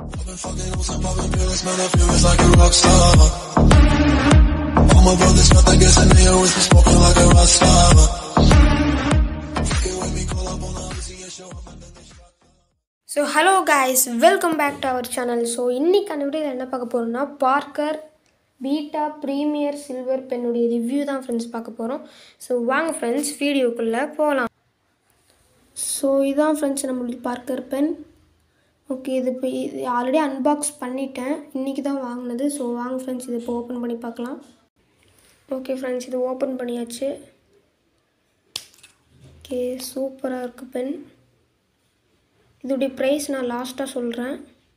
I've been fucking on some poppin' pills, man, I feel it's like a rock star. All my brothers got that gas and they always be smoking like a rock star. Fucking with me, call up on the Odyssey and show 'em that they shot. So hello guys welcome back to our channel so இன்றைக்கான வீடியோவில் என்ன பார்க்க போகிறோம்னா Parker beta premier silver பென்னுடைய review தான் friends பார்க்க போகிறோம் so வாங்க ஃப்ரெண்ட்ஸ் வீடியோக்குள்ளே போகலாம் ஸோ இதான் ஃப்ரெண்ட்ஸ் நம்மளுடைய பார்க்கர் பென் ஓகே இது இப்போ இது ஆல்ரெடி அன்பாக்ஸ் பண்ணிட்டேன் இன்றைக்கி தான் வாங்கினது ஸோ வாங்க ஃப்ரெண்ட்ஸ் இது இப்போ ஓப்பன் பண்ணி பார்க்கலாம் ஓகே ஃப்ரெண்ட்ஸ் இது ஓப்பன் பண்ணியாச்சு ஓகே சூப்பராக இருக்குது பென் இதோடைய ப்ரைஸ் நான் லாஸ்ட்டாக சொல்கிறேன்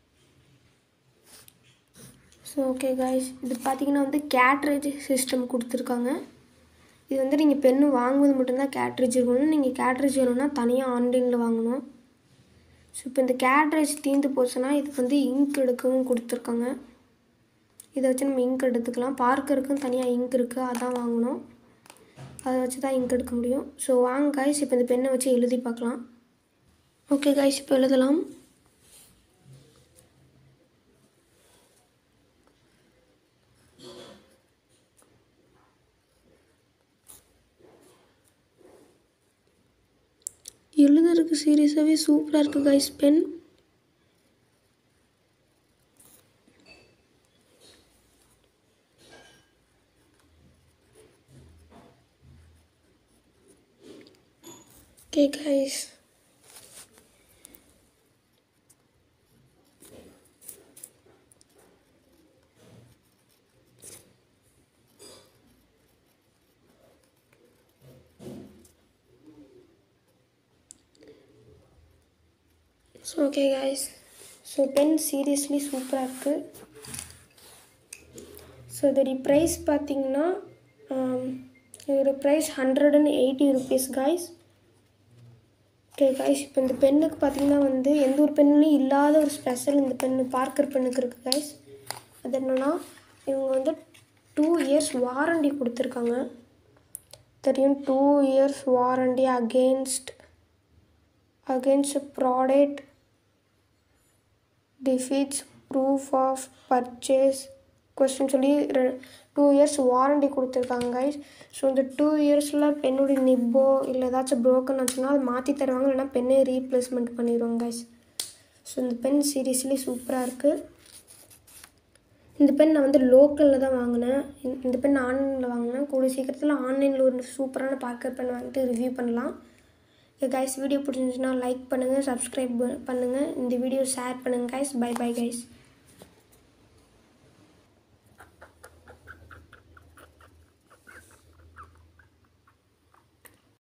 ஸோ ஓகே காய்ஸ் இது பார்த்தீங்கன்னா வந்து கேட்ரேஜ் சிஸ்டம் கொடுத்துருக்காங்க இது வந்து நீங்கள் பென்னு வாங்குவது மட்டும்தான் கேட்ரேஜ் இருக்கணும் நீங்கள் கேட்ரேஜ் வேணும்னா தனியாக ஆன்லைனில் வாங்கணும் ஸோ இப்போ இந்த கேட்ரேஜ் தீர்ந்து போச்சுன்னா இதுக்கு வந்து இங்க் எடுக்கவும் கொடுத்துருக்காங்க இதை வச்சு நம்ம இங்க் எடுத்துக்கலாம் பார்க்கருக்கும் தனியாக இங்க் இருக்குது அதான் வாங்கணும் அதை வச்சு தான் இங்க் எடுக்க முடியும் ஸோ வாங்க காய்ஸ் இப்போ இந்த பெண்ணை வச்சு எழுதி பார்க்கலாம் ஓகே கைஸ் இப்போ எழுதலாம் எழுதுறதுக்கு சீரியஸாகவே சூப்பராக இருக்குது guys pen okay guys so okay guys so pen seriously சூப்பராக இருக்குது ஸோ இதோடைய ப்ரைஸ் பார்த்தீங்கன்னா இதோட price hundred and eighty rupees guys okay guys இப்போ இந்த பெண்ணுக்கு பார்த்தீங்கன்னா வந்து எந்த ஒரு பெண்ணுலையும் இல்லாத ஒரு ஸ்பெஷல் இந்த பெண்ணு பார்க்கர் பெண்ணுக்கு இருக்குது காய்ஸ் அது என்னென்னா இவங்க வந்து டூ இயர்ஸ் வாரண்டி கொடுத்துருக்காங்க தெரியும் two years warranty against against product defeats proof of purchase question சொல்லி டூ இயர்ஸ் வாரண்டி கொடுத்துருக்காங்க கைஸ் ஸோ இந்த டூ இயர்ஸில் பெண்ணுடைய நிப்போ இல்லை ஏதாச்சும் ப்ரோக்கன் ஆச்சுன்னா அது மாற்றி தருவாங்க இல்லைனா பெண்ணே ரீப்ளேஸ்மெண்ட் பண்ணிடுவாங்க கைஸ் ஸோ இந்த பென் சீரியஸ்லி சூப்பராக இருக்குது இந்த பென் நான் வந்து லோக்கலில் தான் வாங்கினேன் இந்த- இந்த பென் ஆன்லைனில் வாங்கினேன் கூடிய சீக்கிரத்தில் ஆன்லைனில் ஒரு சூப்பரான பார்க்கர் பென் வாங்கிட்டு ரிவ்யூ பண்ணலாம் கைஸ் வீடியோ பிடிச்சிருந்துச்சுன்னா லைக் பண்ணுங்கள் சப்ஸ்கிரைப் பண்ணுங்கள் இந்த வீடியோ ஷேர் பண்ணுங்கள் கைஸ் பை பை கைஸ்